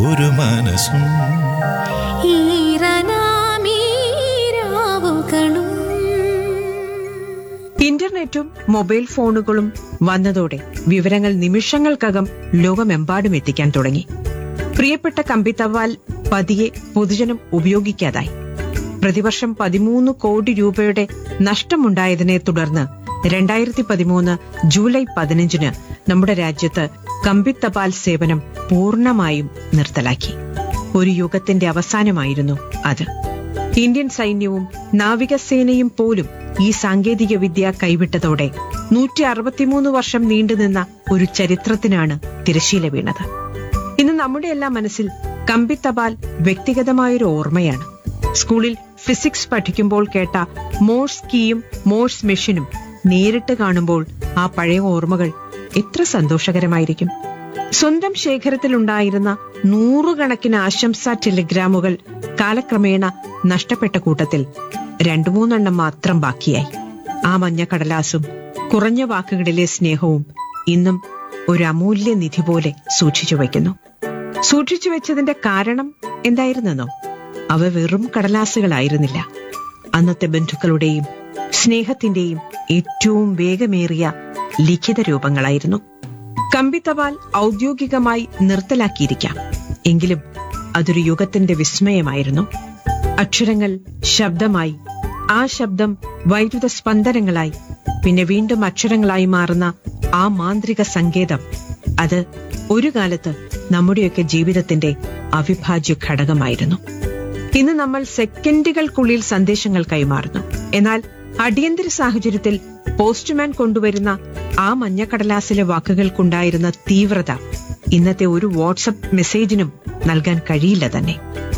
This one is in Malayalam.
ഒരു മനസ്സും ഈറനാമീരാവുകളും ഇന്റർനെറ്റും മൊബൈൽ ഫോണുകളും വന്നതോടെ വിവരങ്ങൾ നിമിഷങ്ങൾക്കകം ലോകമെമ്പാടും എത്തിക്കാൻ തുടങ്ങി പ്രിയപ്പെട്ട കമ്പിത്തവാൽ പതിയെ പൊതുജനം ഉപയോഗിക്കാതായി പ്രതിവർഷം പതിമൂന്ന് കോടി രൂപയുടെ നഷ്ടമുണ്ടായതിനെ തുടർന്ന് രണ്ടായിരത്തി പതിമൂന്ന് ജൂലൈ പതിനഞ്ചിന് നമ്മുടെ രാജ്യത്ത് കമ്പിത്തപാൽ സേവനം പൂർണ്ണമായും നിർത്തലാക്കി ഒരു യുഗത്തിന്റെ അവസാനമായിരുന്നു അത് ഇന്ത്യൻ സൈന്യവും നാവികസേനയും പോലും ഈ സാങ്കേതിക വിദ്യ കൈവിട്ടതോടെ നൂറ്റി അറുപത്തിമൂന്ന് വർഷം നീണ്ടുനിന്ന ഒരു ചരിത്രത്തിനാണ് തിരശീല വീണത് ഇന്ന് നമ്മുടെ എല്ലാം മനസ്സിൽ കമ്പിത്തപാൽ വ്യക്തിഗതമായൊരു ഓർമ്മയാണ് സ്കൂളിൽ ഫിസിക്സ് പഠിക്കുമ്പോൾ കേട്ട മോഴ്സ് കീയും മോഴ്സ് മെഷീനും നേരിട്ട് കാണുമ്പോൾ ആ പഴയ ഓർമ്മകൾ എത്ര സന്തോഷകരമായിരിക്കും സ്വന്തം ശേഖരത്തിലുണ്ടായിരുന്ന നൂറുകണക്കിന് ആശംസാ ടെലിഗ്രാമുകൾ കാലക്രമേണ നഷ്ടപ്പെട്ട കൂട്ടത്തിൽ രണ്ടു മൂന്നെണ്ണം മാത്രം ബാക്കിയായി ആ മഞ്ഞ കടലാസും കുറഞ്ഞ വാക്കുകളിലെ സ്നേഹവും ഇന്നും ഒരു അമൂല്യ നിധി പോലെ സൂക്ഷിച്ചു വയ്ക്കുന്നു സൂക്ഷിച്ചു വെച്ചതിന്റെ കാരണം എന്തായിരുന്നെന്നോ അവ വെറും കടലാസുകളായിരുന്നില്ല അന്നത്തെ ബന്ധുക്കളുടെയും സ്നേഹത്തിന്റെയും ഏറ്റവും വേഗമേറിയ ലിഖിത രൂപങ്ങളായിരുന്നു കമ്പിത്തപാൽ ഔദ്യോഗികമായി നിർത്തലാക്കിയിരിക്കാം എങ്കിലും അതൊരു യുഗത്തിന്റെ വിസ്മയമായിരുന്നു അക്ഷരങ്ങൾ ശബ്ദമായി ആ ശബ്ദം വൈദ്യുത സ്പന്ദനങ്ങളായി പിന്നെ വീണ്ടും അക്ഷരങ്ങളായി മാറുന്ന ആ മാന്ത്രിക സങ്കേതം അത് ഒരു കാലത്ത് നമ്മുടെയൊക്കെ ജീവിതത്തിന്റെ അവിഭാജ്യ ഘടകമായിരുന്നു ഇന്ന് നമ്മൾ സെക്കൻഡുകൾക്കുള്ളിൽ സന്ദേശങ്ങൾ കൈമാറുന്നു എന്നാൽ അടിയന്തര സാഹചര്യത്തിൽ പോസ്റ്റ്മാൻ കൊണ്ടുവരുന്ന ആ മഞ്ഞക്കടലാസിലെ വാക്കുകൾക്കുണ്ടായിരുന്ന തീവ്രത ഇന്നത്തെ ഒരു വാട്സപ്പ് മെസ്സേജിനും നൽകാൻ കഴിയില്ല തന്നെ